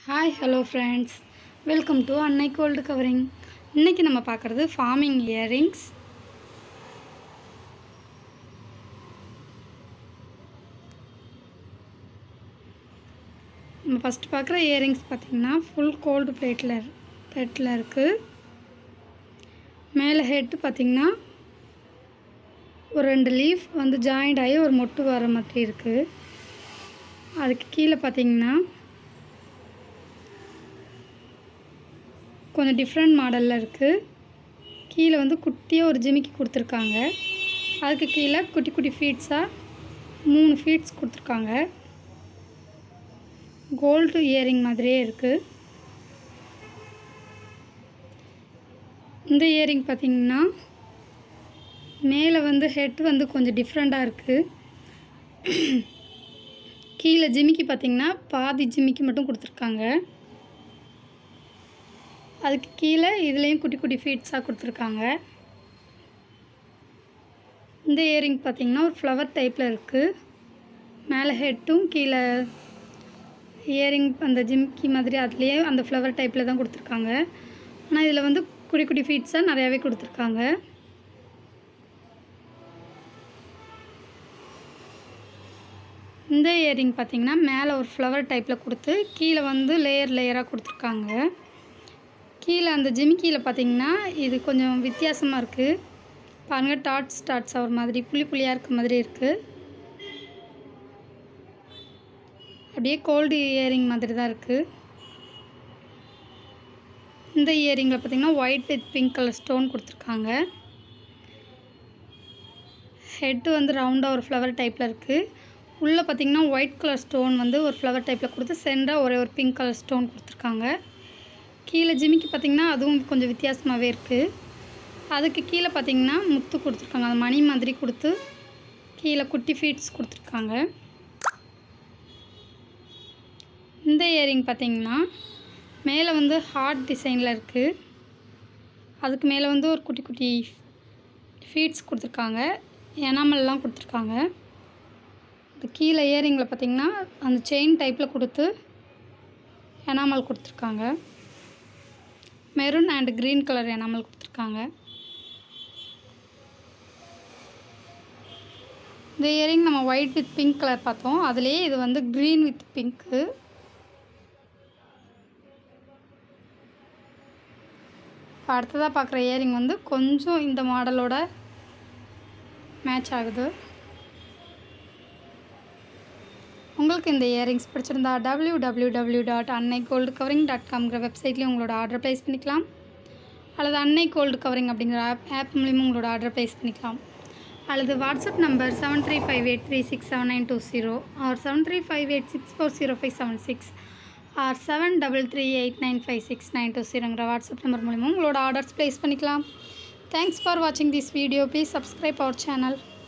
hi hello friends welcome to Annai gold covering இன்றைக்கி நம்ம பார்க்குறது ஃபார்மிங் இயரிங்ஸ் நம்ம ஃபஸ்ட்டு பார்க்குற இயரிங்ஸ் பார்த்திங்கன்னா ஃபுல் கோல்டு பிளேட்டில் பிளேட்டில் இருக்குது மேலே ஹெட்டு பார்த்திங்கன்னா ஒரு ரெண்டு லீஃப் வந்து ஜாயிண்ட் ஆகி ஒரு மொட்டு வர மாதிரி இருக்குது அதுக்கு கீழே பார்த்திங்கன்னா கொஞ்சம் டிஃப்ரெண்ட் மாடலில் இருக்குது கீழே வந்து குட்டியாக ஒரு ஜிமிக்கி கொடுத்துருக்காங்க அதுக்கு கீழே குட்டி குட்டி ஃபீட்ஸாக மூணு ஃபீட்ஸ் கொடுத்துருக்காங்க கோல்டு இயரிங் மாதிரியே இருக்குது இந்த இயரிங் பார்த்திங்கன்னா மேலே வந்து ஹெட் வந்து கொஞ்சம் டிஃப்ரெண்ட்டாக இருக்குது கீழே ஜிமிக்கி பார்த்திங்கன்னா பாதி ஜிமிக்கி மட்டும் கொடுத்துருக்காங்க அதுக்கு கீழே இதுலேயும் குட்டி குட்டி ஃபீட்ஸாக கொடுத்துருக்காங்க இந்த இயரிங் பார்த்திங்கன்னா ஒரு ஃப்ளவர் டைப்பில் இருக்குது மேலே ஹெட்டும் கீழே இயரிங் அந்த ஜிம்கி மாதிரி அதுலேயே அந்த ஃப்ளவர் டைப்பில் தான் கொடுத்துருக்காங்க ஆனால் இதில் வந்து குட்டி குட்டி ஃபீட்ஸாக நிறையாவே கொடுத்துருக்காங்க இந்த இயரிங் பார்த்திங்கன்னா மேலே ஒரு ஃப்ளவர் டைப்பில் கொடுத்து கீழே வந்து லேயர் லேயராக கொடுத்துருக்காங்க கீழே அந்த ஜிமிக்கியில் பார்த்திங்கன்னா இது கொஞ்சம் வித்தியாசமாக இருக்குது பாருங்கள் டாட்ஸ் டாட்ஸ் ஒரு மாதிரி புளி புளியாக இருக்க மாதிரி இருக்குது அப்படியே கோல்டு இயரிங் மாதிரி தான் இருக்குது இந்த இயரிங்கில் பார்த்திங்கன்னா white with pink colour stone கொடுத்துருக்காங்க ஹெட்டு வந்து ரவுண்டாக ஒரு ஃப்ளவர் டைப்பில் இருக்குது உள்ளே பார்த்திங்கன்னா ஒயிட் கலர் ஸ்டோன் வந்து ஒரு ஃப்ளவர் டைப்பில் கொடுத்து சென்டராக ஒரே ஒரு பிங்க் கலர் ஸ்டோன் கொடுத்துருக்காங்க கீழே ஜிமிக்கி பார்த்திங்கன்னா அதுவும் கொஞ்சம் வித்தியாசமாகவே இருக்குது அதுக்கு கீழே பார்த்திங்கன்னா முத்து கொடுத்துருக்காங்க அது மணி மாதிரி கொடுத்து கீழே குட்டி ஃபீட்ஸ் கொடுத்துருக்காங்க இந்த இயரிங் பார்த்திங்கன்னா மேலே வந்து ஹார்ட் டிசைனில் இருக்குது அதுக்கு மேலே வந்து ஒரு குட்டி குட்டி ஃபீட்ஸ் கொடுத்துருக்காங்க எனாமல்லாம் கொடுத்துருக்காங்க இந்த கீழே இயரிங்கில் பார்த்திங்கன்னா அந்த செயின் டைப்பில் கொடுத்து எனாமல் கொடுத்துருக்காங்க maroon and green colour enamel கொடுத்துருக்காங்க இந்த இயரிங் நம்ம ஒயிட் வித் பிங்க் கலர் பார்த்தோம் அதுலேயே இது வந்து க்ரீன் வித் பிங்க்கு இப்போ அடுத்ததாக பார்க்குற இயரிங் வந்து கொஞ்சம் இந்த மாடலோட மேட்ச் ஆகுது உங்களுக்கு இந்த இயரிங்ஸ் பிடிச்சிருந்தா W W W dot Annai gold covering dot காம்ங்கிற வெப்சைட்லேயும் உங்களோட ஆர்டர் ப்ளேஸ் பண்ணிக்கலாம் அல்லது அன்னை கோல்டு கவரிங் அப்படிங்கிற ஆப் ஆப் மூலியமாக உங்களோட ஆர்டர் ப்ளேஸ் பண்ணிக்கலாம் அல்லது WhatsApp number seven three five eight three six seven nine two zero or seven three five eight six four zero five seven six or seven double three eight nine five six nine two ஜீரோங்கிற WhatsApp number மூலிமா உங்களோட orders place பண்ணிக்கலாம் thanks for வாட்சிங் this video please subscribe our channel